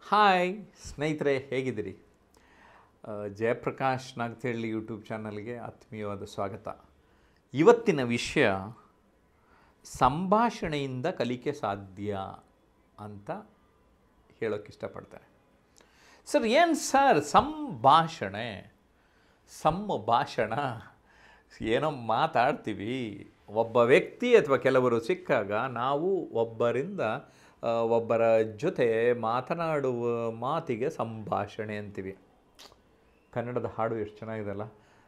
hi ಸ್ನೇಹಿತರೆ ಹೇಗಿದ್ದೀರಿ ಆ, ಜಯಪ್ರಕಾಶ್ ನಾಗ್ತೇಳಿ ಯೂಟ್ಯೂಬ್ ಚಾನಲ್ಗೆ ಆತ್ಮೀಯವಾದ ಸ್ವಾಗತ ಇವತ್ತಿನ ವಿಷಯ ಸಂಭಾಷಣೆಯಿಂದ ಕಲಿಕೆ ಸಾಧ್ಯ ಅಂತ ಹೇಳೋಕ್ಕೆ ಇಷ್ಟಪಡ್ತಾರೆ ಸರ್ ಏನು ಸರ್ ಸಂಭಾಷಣೆ ಸಂಭಾಷಣ ಏನೋ ಮಾತಾಡ್ತೀವಿ ಒಬ್ಬ ವ್ಯಕ್ತಿ ಅಥವಾ ಕೆಲವರು ಸಿಕ್ಕಾಗ ನಾವು ಒಬ್ಬರಿಂದ ಆ, ಒಬ್ಬರ ಜೊತೆ ಮಾತನಾಡುವ ಮಾತಿಗೆ ಸಂಭಾಷಣೆ ಅಂತೀವಿ ಕನ್ನಡದ ಹಾಡು ಎಷ್ಟು ಚೆನ್ನಾಗಿದೆಲ್ಲ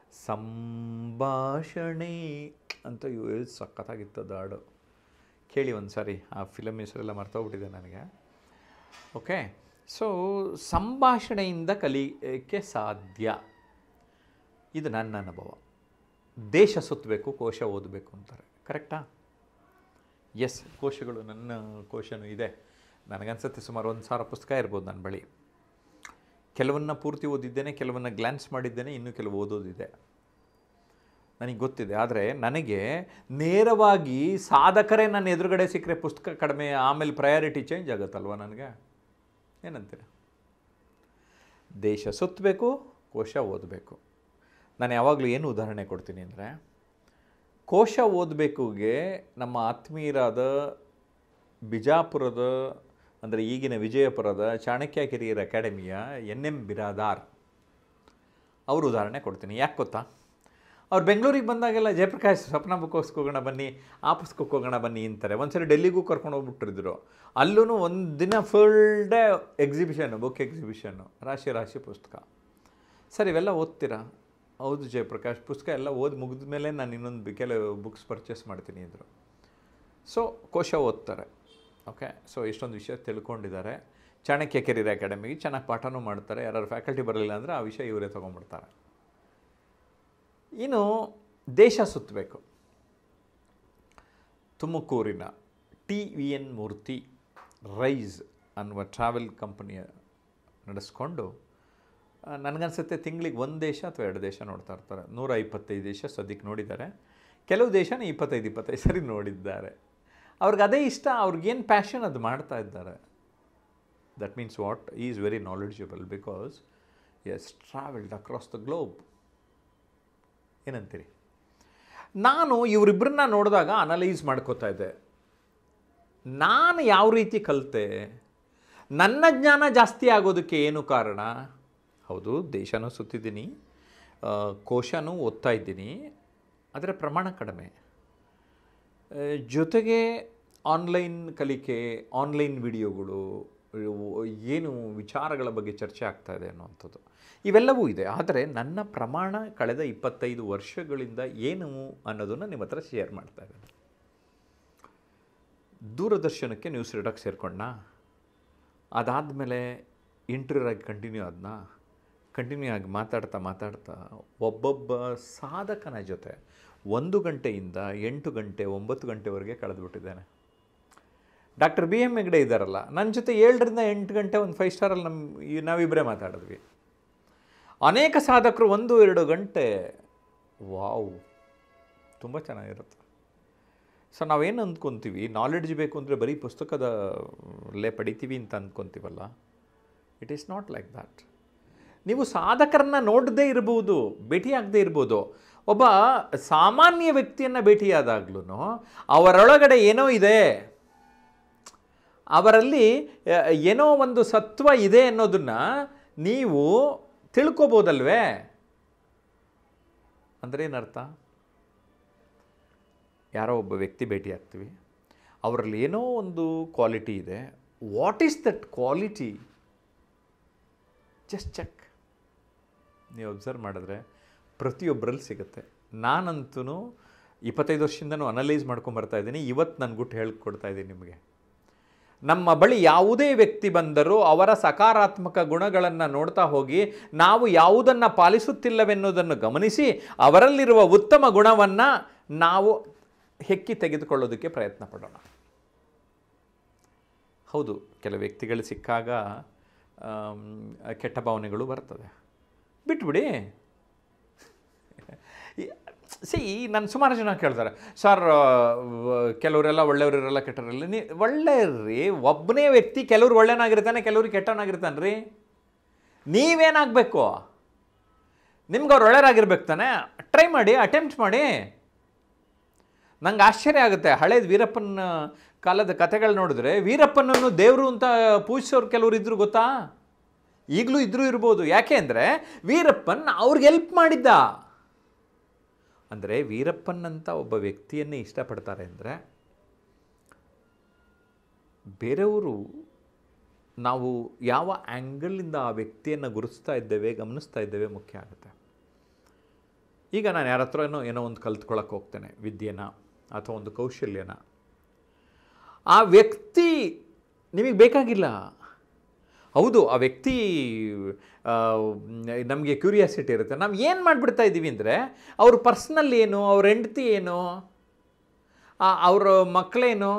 ಸಂಭಾಷಣೆ ಅಂತ ಇವು ಸಖತ್ತಾಗಿತ್ತದು ಹಾಡು ಕೇಳಿ ಒಂದು ಸಾರಿ ಆ ಫಿಲಮ್ ಹೆಸರೆಲ್ಲ ಮರ್ತೋಗ್ಬಿಟ್ಟಿದೆ ನನಗೆ ಓಕೆ ಸೊ ಸಂಭಾಷಣೆಯಿಂದ ಕಲಿಯಕ್ಕೆ ಸಾಧ್ಯ ಇದು ನನ್ನ ಅನುಭವ ದೇಶ ಸುತ್ತಬೇಕು ಕೋಶ ಓದಬೇಕು ಅಂತಾರೆ ಕರೆಕ್ಟಾ ಎಸ್ ಕೋಶಗಳು ನನ್ನ ಕೋಶನೂ ಇದೆ ನನಗನ್ಸುತ್ತೆ ಸುಮಾರು ಒಂದು ಸಾವಿರ ಪುಸ್ತಕ ಇರ್ಬೋದು ನನ್ನ ಬಳಿ ಕೆಲವನ್ನ ಪೂರ್ತಿ ಓದಿದ್ದೇನೆ ಕೆಲವನ್ನ ಗ್ಲ್ಯಾನ್ಸ್ ಮಾಡಿದ್ದೇನೆ ಇನ್ನೂ ಕೆಲವು ಓದೋದಿದೆ ನನಗೆ ಗೊತ್ತಿದೆ ಆದರೆ ನನಗೆ ನೇರವಾಗಿ ಸಾಧಕರೇ ನನ್ನ ಎದುರುಗಡೆ ಸಿಕ್ಕರೆ ಪುಸ್ತಕ ಕಡಿಮೆ ಆಮೇಲೆ ಪ್ರಯಾರಿಟಿ ಚೇಂಜ್ ಆಗುತ್ತಲ್ವ ನನಗೆ ಏನಂತೀರ ದೇಶ ಸುತ್ತಬೇಕು ಕೋಶ ಓದಬೇಕು ನಾನು ಯಾವಾಗಲೂ ಏನು ಉದಾಹರಣೆ ಕೊಡ್ತೀನಿ ಅಂದರೆ ಕೋಶ ಓದಬೇಕುಗೆ ನಮ್ಮ ಆತ್ಮೀಯರಾದ ಬಿಜಾಪುರದ ಅಂದರೆ ಈಗಿನ ವಿಜಯಪುರದ ಚಾಣಕ್ಯ ಕಿರಿಯರ್ ಅಕಾಡೆಮಿಯ ಎನ್ ಎಂ ಬಿರಾದಾರ್ ಅವ್ರ ಉದಾಹರಣೆ ಕೊಡ್ತೀನಿ ಯಾಕೆ ಗೊತ್ತಾ ಅವ್ರು ಬೆಂಗಳೂರಿಗೆ ಬಂದಾಗೆಲ್ಲ ಜಯಪ್ರಕಾಶ್ ಸ್ವಪ್ನ ಬುಕ್ ಹೋಗೋಣ ಬನ್ನಿ ಆ ಪುಸ್ತಕಕ್ಕೆ ಹೋಗೋಣ ಬನ್ನಿ ಅಂತಾರೆ ಒಂದ್ಸರಿ ಡೆಲ್ಲಿಗೂ ಕರ್ಕೊಂಡು ಹೋಗ್ಬಿಟ್ಟಿದ್ರು ಅಲ್ಲೂ ಒಂದು ದಿನ full day exhibition book exhibition ರಾಶಿ ರಾಶಿ ಪುಸ್ತಕ ಸರ್ ಇವೆಲ್ಲ ಓದ್ತೀರಾ ಹೌದು ಜಯಪ್ರಕಾಶ್ ಪುಸ್ತಕ ಎಲ್ಲ ಓದಿ ಮುಗಿದ ಮೇಲೆ ನಾನು ಇನ್ನೊಂದು ಕೆಲವು ಬುಕ್ಸ್ ಪರ್ಚೇಸ್ ಮಾಡ್ತೀನಿ ಇದ್ರು ಸೊ ಕೋಶ ಓದ್ತಾರೆ ಓಕೆ ಸೊ ಇಷ್ಟೊಂದು ವಿಷಯ ತಿಳ್ಕೊಂಡಿದ್ದಾರೆ ಚಾಣಕ್ಯ ಕೆರಿಯರ್ ಅಕಾಡೆಮಿಗೆ ಚೆನ್ನಾಗಿ ಪಾಠನೂ ಮಾಡ್ತಾರೆ ಯಾರು ಫ್ಯಾಕಲ್ಟಿ ಬರಲಿಲ್ಲ ಅಂದರೆ ಆ ವಿಷಯ ಇವರೇ ತೊಗೊಂಡ್ಬಿಡ್ತಾರೆ ಇನ್ನು ದೇಶ ಸುತ್ತಬೇಕು ತುಮಕೂರಿನ T V N Murthy rise ಅನ್ನುವ ಟ್ರಾವೆಲ್ ಕಂಪನಿಯ ನಡೆಸ್ಕೊಂಡು ಆ, ನನಗನ್ಸುತ್ತೆ ತಿಂಗಳಿಗೆ ಒಂದು ದೇಶ ಅಥವಾ ಎರಡು ದೇಶ ನೋಡ್ತಾ ಇರ್ತಾರೆ ನೂರ ಇಪ್ಪತ್ತೈದು ದೇಶ ಸದ್ಯಕ್ಕೆ ನೋಡಿದ್ದಾರೆ ಕೆಲವು ದೇಶನ ಇಪ್ಪತ್ತೈದು ಇಪ್ಪತ್ತೈದು ಸರಿ ನೋಡಿದ್ದಾರೆ ಅವ್ರಿಗೆ ಅದೇ ಇಷ್ಟ ಅವ್ರಿಗೇನು ಪ್ಯಾಷನ್ ಅದು ಮಾಡ್ತಾ ಇದ್ದಾರೆ that means what is very knowledgeable because is travelled across the globe ಏನಂತೀರಿ ನಾನು ಇವರಿಬ್ಬರನ್ನ ನೋಡಿದಾಗ ಅನಲೈಸ್ ಮಾಡ್ಕೋತಾ ಇದ್ದೆ ನಾನು ಯಾವ ರೀತಿ ಕಲಿತೆ ನನ್ನ ಜ್ಞಾನ ಜಾಸ್ತಿ ಆಗೋದಕ್ಕೆ ಏನು ಕಾರಣ ಹೌದು ದೇಶನೂ ಸುತ್ತಿದ್ದೀನಿ ಆ, ಕೋಶನೂ ಓದ್ತಾ ಇದ್ದೀನಿ ಅದರ ಪ್ರಮಾಣ ಕಡಿಮೆ ಆ, ಜೊತೆಗೆ ಆನ್ಲೈನ್ ಕಲಿಕೆ ಆನ್ಲೈನ್ ವಿಡಿಯೋಗಳು ಇವು ಏನು ವಿಚಾರಗಳ ಬಗ್ಗೆ ಚರ್ಚೆ ಆಗ್ತಾ ಇದೆ ಅನ್ನುವಂಥದ್ದು ಇವೆಲ್ಲವೂ ಇದೆ ಆದರೆ ನನ್ನ ಪ್ರಮಾಣ ಕಳೆದ ಇಪ್ಪತ್ತೈದು ವರ್ಷಗಳಿಂದ ಏನು ಅನ್ನೋದನ್ನು ನಿಮ್ಮ ಹತ್ರ ಶೇರ್ ಮಾಡ್ತಾ ಇದ್ದೇನೆ ದೂರದರ್ಶನಕ್ಕೆ ನ್ಯೂಸ್ ರೀಡಕ್ಕೆ ಸೇರ್ಕೊಂಡ ಅದಾದಮೇಲೆ ಇಂಟರ್ವ್ಯೂ ಆಗಿ ಕಂಟಿನ್ಯೂ ಆದ್ನ ಕಂಟಿನ್ಯೂ ಆಗಿ ಮಾತಾಡ್ತಾ ಮಾತಾಡ್ತಾ ಒಬ್ಬೊಬ್ಬ ಸಾಧಕನ ಜೊತೆ ಒಂದು ಗಂಟೆಯಿಂದ ಎಂಟು ಗಂಟೆ ಒಂಬತ್ತು ಗಂಟೆವರೆಗೆ ಕಳೆದುಬಿಟ್ಟಿದ್ದೇನೆ ಡಾಕ್ಟರ್ ಬಿ ಎಮ್ ಹೆಗ್ಡೆ ಇದ್ದಾರಲ್ಲ ನನ್ನ ಜೊತೆ ಏಳರಿಂದ ಎಂಟು ಗಂಟೆ ಒಂದು ಫೈವ್ ಸ್ಟಾರಲ್ಲಿ ನಮ್ಮ ಈ- ನಾವಿಬ್ಬರೇ ಮಾತಾಡಿದ್ವಿ ಅನೇಕ ಸಾಧಕರು ಒಂದು ಎರಡು ಗಂಟೆ ವಾವ್ ತುಂಬ ಚೆನ್ನಾಗಿರುತ್ತೆ ಸೊ ನಾವೇನು ಅಂದ್ಕೊತೀವಿ ನಾಲೆಡ್ಜ್ ಬೇಕು ಅಂದರೆ ಬರೀ ಪುಸ್ತಕದ ಲೇ ಪಡಿತೀವಿ ಅಂತ ಅಂದ್ಕೊತೀವಲ್ಲ it is not like that ನೀವು ಸಾಧಕರನ್ನ ನೋಡದೇ ಇರ್ಬೋದು ಭೇಟಿಯಾಗದೇ ಇರ್ಬೋದು ಒಬ್ಬ ಸಾಮಾನ್ಯ ವ್ಯಕ್ತಿಯನ್ನು ಭೇಟಿಯಾದಾಗ್ಲೂ ಅವರೊಳಗಡೆ ಏನೋ ಇದೆ ಅವರಲ್ಲಿ ಆ, ಏನೋ ಒಂದು ಸತ್ವ ಇದೆ ಅನ್ನೋದನ್ನ ನೀವು ತಿಳ್ಕೊಬೋದಲ್ವೇ ಅಂದರೆ ಏನರ್ಥ ಯಾರೋ ಒಬ್ಬ ವ್ಯಕ್ತಿ ಭೇಟಿ ಆಗ್ತೀವಿ ಅವರಲ್ಲಿ ಏನೋ ಒಂದು ಕ್ವಾಲಿಟಿ ಇದೆ what is that quality just check ನೀವು ಅಬ್ಸರ್ವ್ ಮಾಡಿದ್ರೆ ಪ್ರತಿಯೊಬ್ಬರಲ್ಲಿ ಸಿಗುತ್ತೆ ನಾನಂತೂ ಇಪ್ಪತ್ತೈದು ವರ್ಷದಿಂದನೂ ಅನಲೈಸ್ ಮಾಡ್ಕೊಂಬರ್ತಾ ಇದ್ದೀನಿ ಇವತ್ತು ನಾನು ಗುಟ್ಟು ಹೇಳ್ಕೊಡ್ತಾ ಇದ್ದೀನಿ ನಿಮಗೆ ನಮ್ಮ ಬಳಿ ಯಾವುದೇ ವ್ಯಕ್ತಿ ಬಂದರೂ ಅವರ ಸಕಾರಾತ್ಮಕ ಗುಣಗಳನ್ನು ನೋಡ್ತಾ ಹೋಗಿ ನಾವು ಯಾವುದನ್ನು ಪಾಲಿಸುತ್ತಿಲ್ಲವೆನ್ನುವುದನ್ನು ಗಮನಿಸಿ ಅವರಲ್ಲಿರುವ ಉತ್ತಮ ಗುಣವನ್ನು ನಾವು ಹೆಕ್ಕಿ ತೆಗೆದುಕೊಳ್ಳೋದಕ್ಕೆ ಪ್ರಯತ್ನ ಪಡೋಣ ಹೌದು ಕೆಲವು ವ್ಯಕ್ತಿಗಳು ಸಿಕ್ಕಾಗ ಆಮ್, ಕೆಟ್ಟ ಭಾವನೆಗಳು ಬರ್ತದೆ ಬಿಟ್ಬಿಡಿ ಈ- ಸಿ ನಾನು ಸುಮಾರು ಜನ ಕೇಳ್ತಾರೆ ಸರ್ ಕೆಲವರೆಲ್ಲ ಒಳ್ಳೆಯವರಿರಲ್ಲ ಕೆಟ್ಟವರಿಲ್ಲ ನೀ ಒಳ್ಳೆಯವ್ರಿ ಒಬ್ಬನೇ ವ್ಯಕ್ತಿ ಕೆಲವ್ರು ಒಳ್ಳೆಯನಾಗಿರ್ತಾನೆ ಕೆಲವ್ರಿಗೆ ಕೆಟ್ಟವನಾಗಿರ್ತಾನೆ ರೀ ನೀವೇನಾಗಬೇಕು ನಿಮ್ಗೆ ಅವ್ರು ಒಳ್ಳೆಯರಾಗಿರ್ಬೇಕು ತಾನೆ ಟ್ರೈ ಮಾಡಿ ಅಟೆಂಪ್ಟ್ ಮಾಡಿ ನಂಗೆ ಆಶ್ಚರ್ಯ ಆಗುತ್ತೆ ಹಳೇದು ವೀರಪ್ಪನ ಕಾಲದ ಕಥೆಗಳು ನೋಡಿದ್ರೆ ವೀರಪ್ಪನನ್ನು ದೇವರು ಅಂತ ಪೂಜಿಸೋರು ಕೆಲವರು ಇದ್ರು ಗೊತ್ತಾ ಈಗಲೂ ಇದ್ರೂ ಇರ್ಬೋದು ಯಾಕೆ ಅಂದರೆ ವೀರಪ್ಪನ್ ಅವ್ರಿಗೆ ಹೆಲ್ಪ್ ಮಾಡಿದ್ದ ಅಂದರೆ ವೀರಪ್ಪನ್ನಂಥ ಒಬ್ಬ ವ್ಯಕ್ತಿಯನ್ನೇ ಇಷ್ಟಪಡ್ತಾರೆ ಅಂದರೆ ಬೇರೆಯವರು ನಾವು ಯಾವ ಆ್ಯಂಗಲಿಂದ ಆ ವ್ಯಕ್ತಿಯನ್ನು ಗುರುತಿಸ್ತಾ ಇದ್ದೇವೆ ಗಮನಿಸ್ತಾ ಇದ್ದೇವೆ ಮುಖ್ಯ ಆಗುತ್ತೆ ಈಗ ನಾನು ಯಾರ ಹತ್ರ ಏನೋ ಏನೋ ಒಂದು ಕಲ್ತ್ಕೊಳ್ಳೋಕೆ ಹೋಗ್ತೇನೆ ವಿದ್ಯೆನ ಅಥವಾ ಒಂದು ಕೌಶಲ್ಯನ ಆ ವ್ಯಕ್ತಿ ನಿಮಗೆ ಬೇಕಾಗಿಲ್ಲ ಹೌದು ಆ ವ್ಯಕ್ತಿ ನಮಗೆ ಕ್ಯೂರಿಯಾಸಿಟಿ ಇರುತ್ತೆ ನಾವು ಏನು ಮಾಡಿಬಿಡ್ತಾ ಇದ್ದೀವಿ ಅಂದರೆ ಅವ್ರ ಪರ್ಸ್ನಲ್ ಏನು ಅವ್ರ ಹೆಂಡತಿ ಏನು ಆ, ಅವ್ರ ಮಕ್ಕಳೇನು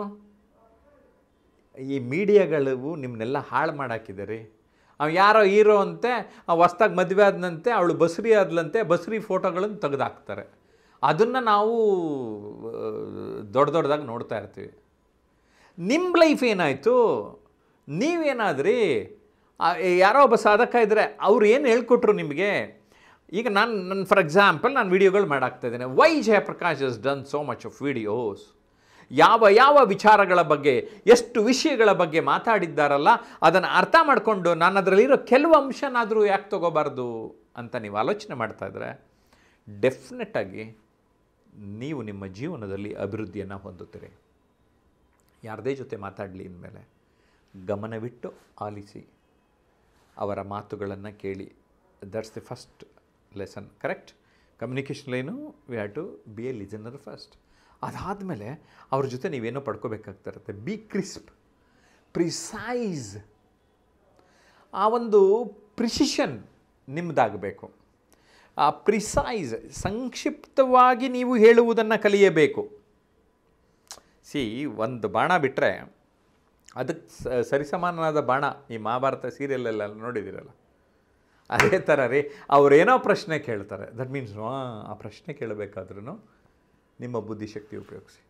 ಈ ಮೀಡಿಯಾಗಳು ನಿಮ್ಮನ್ನೆಲ್ಲ ಹಾಳು ಮಾಡಾಕಿದ್ದಾರೆ ಅವ್ ಯಾರೋ ಹೀರೋ ಅಂತೆ ಹೊಸ್ದಾಗಿ ಮದುವೆ ಆದನಂತೆ ಅವಳು ಬಸ್ರಿ ಆದ್ಲಂತೆ ಬಸ್ರಿ ಫೋಟೋಗಳನ್ನು ತೆಗೆದಾಕ್ತಾರೆ ಅದನ್ನು ನಾವು ಆ, ದೊಡ್ಡ ದೊಡ್ಡದಾಗಿ ನೋಡ್ತಾ ಇರ್ತೀವಿ ನಿಮ್ಮ ಲೈಫ್ ಏನಾಯಿತು ನೀವೇನಾದ್ರಿ ಆ, ಯಾರೋ ಒಬ್ಬ ಸಾಧಕ ಇದ್ದರೆ ಅವ್ರು ಏನು ಹೇಳ್ಕೊಟ್ರು ನಿಮಗೆ ಈಗ ನಾನು ನನ್ನ ಫಾರ್ ಎಕ್ಸಾಂಪಲ್ ನಾನು ವೀಡಿಯೋಗಳು ಮಾಡಾಕ್ತಾ ಇದ್ದೇನೆ Y Jayaprakash is done so much of videos ಯಾವ ಯಾವ ವಿಚಾರಗಳ ಬಗ್ಗೆ ಎಷ್ಟು ವಿಷಯಗಳ ಬಗ್ಗೆ ಮಾತಾಡಿದ್ದಾರಲ್ಲ ಅದನ್ನು ಅರ್ಥ ಮಾಡಿಕೊಂಡು ನಾನು ಅದರಲ್ಲಿರೋ ಕೆಲವು ಅಂಶನಾದರೂ ಯಾಕೆ ತಗೋಬಾರ್ದು ಅಂತ ನೀವು ಆಲೋಚನೆ ಮಾಡ್ತಾ ಇದ್ರೆ ಡೆಫಿನೆಟ್ಟಾಗಿ ನೀವು ನಿಮ್ಮ ಜೀವನದಲ್ಲಿ ಅಭಿವೃದ್ಧಿಯನ್ನು ಹೊಂದುತ್ತೀರಿ ಯಾರದೇ ಜೊತೆ ಮಾತಾಡಲಿ ಇನ್ಮೇಲೆ ಗಮನವಿಟ್ಟು ಆಲಿಸಿ ಅವರ ಮಾತುಗಳನ್ನು ಕೇಳಿ that's the first lesson correct communication ಏನು we have to be a listener first ಅದಾದಮೇಲೆ ಅವ್ರ ಜೊತೆ ನೀವೇನೋ ಪಡ್ಕೋಬೇಕಾಗ್ತಾ ಇರುತ್ತೆ ಬಿ ಕ್ರಿಸ್ಪ್ ಪ್ರಿಸೈಸ್ ಆ ಒಂದು ಪ್ರಿಸಿಷನ್ ನಿಮ್ಮದಾಗಬೇಕು ಆ ಪ್ರಿಸೈಸ್ ಸಂಕ್ಷಿಪ್ತವಾಗಿ ನೀವು ಹೇಳುವುದನ್ನು ಕಲಿಯಬೇಕು ಸಿ ಒಂದು ಬಾಣ ಬಿಟ್ಟರೆ ಅದಕ್ಕೆ ಸ- ಸರಿಸಮಾನವಾದ ಬಾಣ ಈ ಮಹಾಭಾರತ ಸೀರಿಯಲ್ಲೆಲ್ಲ ನೋಡಿದ್ದೀರಲ್ಲ ಅದೇ ಥರ ರೀ ಅವರೇನೋ ಪ್ರಶ್ನೆ ಕೇಳ್ತಾರೆ ದಟ್ ಮೀನ್ಸ್ ಆ ಪ್ರಶ್ನೆ ಕೇಳಬೇಕಾದ್ರೂ ನಿಮ್ಮ ಬುದ್ಧಿಶಕ್ತಿ ಉಪಯೋಗಿಸಿ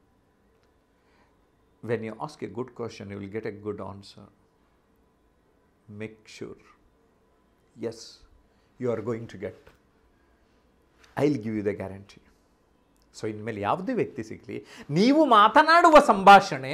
when you ask a good question you will get a good answer make sure as you are going to get I will give you the guarantee so ಇನ್ಮೇಲೆ ಯಾವುದೇ ವ್ಯಕ್ತಿ ಸಿಗಲಿ ನೀವು ಮಾತನಾಡುವ ಸಂಭಾಷಣೆ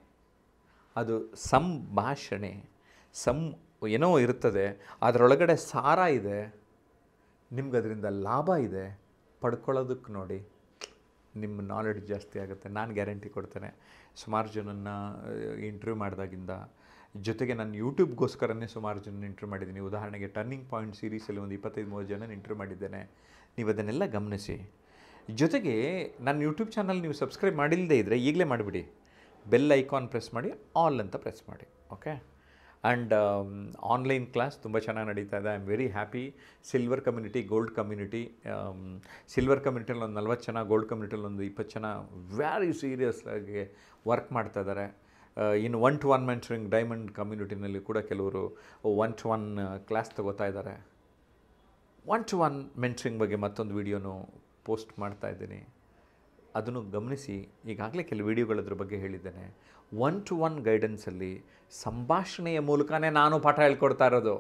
ಅದು ಸಂಭಾಷಣೆ ಸಂ ಏನೋ ಇರ್ತದೆ ಅದರೊಳಗಡೆ ಸಾರ ಇದೆ ನಿಮ್ಗೆ ಅದರಿಂದ ಲಾಭ ಇದೆ ಪಡ್ಕೊಳ್ಳೋದಕ್ಕೆ ನೋಡಿ ನಿಮ್ಮ ನಾಲೆಡ್ಜ್ ಜಾಸ್ತಿ ಆಗುತ್ತೆ ನಾನು ಗ್ಯಾರಂಟಿ ಕೊಡ್ತೇನೆ ಸುಮಾರು ಜನನ್ನ ಇಂಟರ್ವ್ಯೂ ಮಾಡಿದಾಗಿಂದ ಜೊತೆಗೆ ನಾನು ಯೂಟ್ಯೂಬ್ಗೋಸ್ಕರನೇ ಸುಮಾರು ಜನ ಇಂಟರ್ವ್ಯೂ ಮಾಡಿದ್ದೀನಿ ಉದಾಹರಣೆಗೆ ಟರ್ನಿಂಗ್ ಪಾಯಿಂಟ್ ಸೀರೀಸಲ್ಲಿ ಒಂದು ಇಪ್ಪತ್ತೈದು ಮೂವತ್ತು ಜನ ಇಂಟರ್ವ್ಯೂ ಮಾಡಿದ್ದೇನೆ ನೀವು ಅದನ್ನೆಲ್ಲ ಗಮನಿಸಿ ಜೊತೆಗೆ ನನ್ನ ಯೂಟ್ಯೂಬ್ ಚಾನಲ್ ನೀವು ಸಬ್ಸ್ಕ್ರೈಬ್ ಮಾಡಿಲ್ಲದೆ ಇದ್ದರೆ ಈಗಲೇ ಮಾಡಿಬಿಡಿ ಬೆಲ್ ಐಕಾನ್ ಪ್ರೆಸ್ ಮಾಡಿ ಆಲ್ ಅಂತ ಪ್ರೆಸ್ ಮಾಡಿ ಓಕೆ ಆ್ಯಂಡ್ ಆನ್ಲೈನ್ ಕ್ಲಾಸ್ ತುಂಬ ಚೆನ್ನಾಗಿ ನಡೀತಾ ಇದೆ I am very happy silver community gold community silver ಕಮ್ಯುನಿಟಿಯಲ್ಲಿ ಒಂದು ನಲ್ವತ್ತು ಜನ ಗೋಲ್ಡ್ ಕಮ್ಯುನಿಟಿಯಲ್ಲಿ ಒಂದು ಇಪ್ಪತ್ತು ಜನ ವೆರಿ ಸೀರಿಯಸ್ ಆಗಿ ವರ್ಕ್ ಮಾಡ್ತಾ ಇದ್ದಾರೆ ಇನ್ನು one to one mentoring diamond ಕಮ್ಯುನಿಟಿನಲ್ಲಿ ಕೂಡ ಕೆಲವರು ಒನ್ ಟು ಒನ್ ಕ್ಲಾಸ್ ತಗೋತಾ ಇದ್ದಾರೆ ಒನ್ ಟು ಒನ್ ಮೆಂಟ್ರಿಂಗ್ ಬಗ್ಗೆ ಮತ್ತೊಂದು ವಿಡಿಯೋನು ಪೋಸ್ಟ್ ಮಾಡ್ತಾ ಇದ್ದೀನಿ ಅದನ್ನು ಗಮನಿಸಿ ಈಗಾಗಲೇ ಕೆಲವು ವಿಡಿಯೋಗಳು ಅದ್ರ ಬಗ್ಗೆ ಹೇಳಿದ್ದೇನೆ ಒನ್ ಟು ಒನ್ ಗೈಡೆನ್ಸಲ್ಲಿ ಸಂಭಾಷಣೆಯ ಮೂಲಕನೇ ನಾನು ಪಾಠ ಹೇಳ್ಕೊಡ್ತಾ ಇರೋದು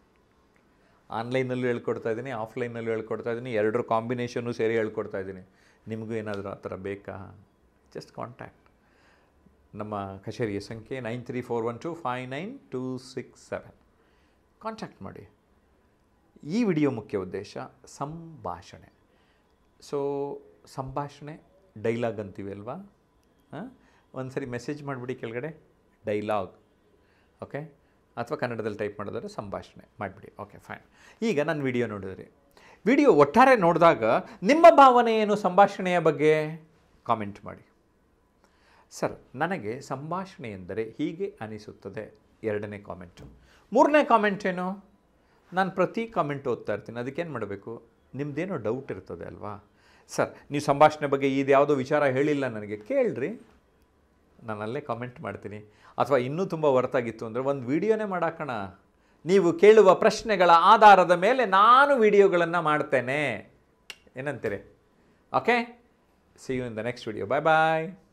ಆನ್ಲೈನಲ್ಲೂ ಹೇಳ್ಕೊಡ್ತಾ ಇದ್ದೀನಿ ಆಫ್ಲೈನಲ್ಲೂ ಹೇಳ್ಕೊಡ್ತಾ ಇದ್ದೀನಿ ಎರಡರ ಕಾಂಬಿನೇಷನ್ನು ಸೇರಿ ಹೇಳ್ಕೊಡ್ತಾ ಇದ್ದೀನಿ ನಿಮಗೂ ಏನಾದರೂ ಆ ಥರ ಬೇಕಾ ಜಸ್ಟ್ ಕಾಂಟ್ಯಾಕ್ಟ್ ನಮ್ಮ ಕಚೇರಿಯ ಸಂಖ್ಯೆ nine three four one two five nine two six seven contact ಮಾಡಿ ಈ ವಿಡಿಯೋ ಮುಖ್ಯ ಉದ್ದೇಶ ಸಂಭಾಷಣೆ ಸೊ ಸಂಭಾಷಣೆ ಡೈಲಾಗ್ ಅಂತೀವಿ ಅಲ್ವಾ ಹಾಂ ಒಂದು ಸರಿ ಮೆಸೇಜ್ ಮಾಡಿಬಿಡಿ ಕೆಳಗಡೆ ಡೈಲಾಗ್ ಓಕೆ ಅಥವಾ ಕನ್ನಡದಲ್ಲಿ ಟೈಪ್ ಮಾಡಿದ್ರೆ ಸಂಭಾಷಣೆ ಮಾಡಿಬಿಡಿ ಓಕೆ ಫೈನ್ ಈಗ ನಾನು ವಿಡಿಯೋ ನೋಡಿದ್ರಿ ವಿಡಿಯೋ ಒಟ್ಟಾರೆ ನೋಡಿದಾಗ ನಿಮ್ಮ ಭಾವನೆ ಏನು ಸಂಭಾಷಣೆಯ ಬಗ್ಗೆ ಕಾಮೆಂಟ್ ಮಾಡಿ ಸರ್ ನನಗೆ ಸಂಭಾಷಣೆ ಎಂದರೆ ಹೀಗೆ ಅನಿಸುತ್ತದೆ ಎರಡನೇ ಕಾಮೆಂಟು ಮೂರನೇ ಕಾಮೆಂಟ್ ಏನು ನಾನು ಪ್ರತಿ ಕಾಮೆಂಟ್ ಓದ್ತಾ ಇರ್ತೀನಿ ಅದಕ್ಕೇನು ಮಾಡಬೇಕು ನಿಮ್ಮದೇನೋ ಡೌಟ್ ಇರ್ತದೆ ಅಲ್ವಾ ಸರ್ ನೀವು ಸಂಭಾಷಣೆ ಬಗ್ಗೆ ಇದು ಯಾವುದೋ ವಿಚಾರ ಹೇಳಿಲ್ಲ ನನಗೆ ಕೇಳ್ರಿ ನಾನು ಅಲ್ಲೇ ಕಾಮೆಂಟ್ ಮಾಡ್ತೀನಿ ಅಥವಾ ಇನ್ನೂ ತುಂಬ ಹೊರತಾಗಿತ್ತು ಅಂದರೆ ಒಂದು ವಿಡಿಯೋನೇ ಮಾಡಾಕೋಣ ನೀವು ಕೇಳುವ ಪ್ರಶ್ನೆಗಳ ಆಧಾರದ ಮೇಲೆ ನಾನು ವಿಡಿಯೋಗಳನ್ನು ಮಾಡ್ತೇನೆ ಏನಂತೀರಿ okay see you in the next video bye bye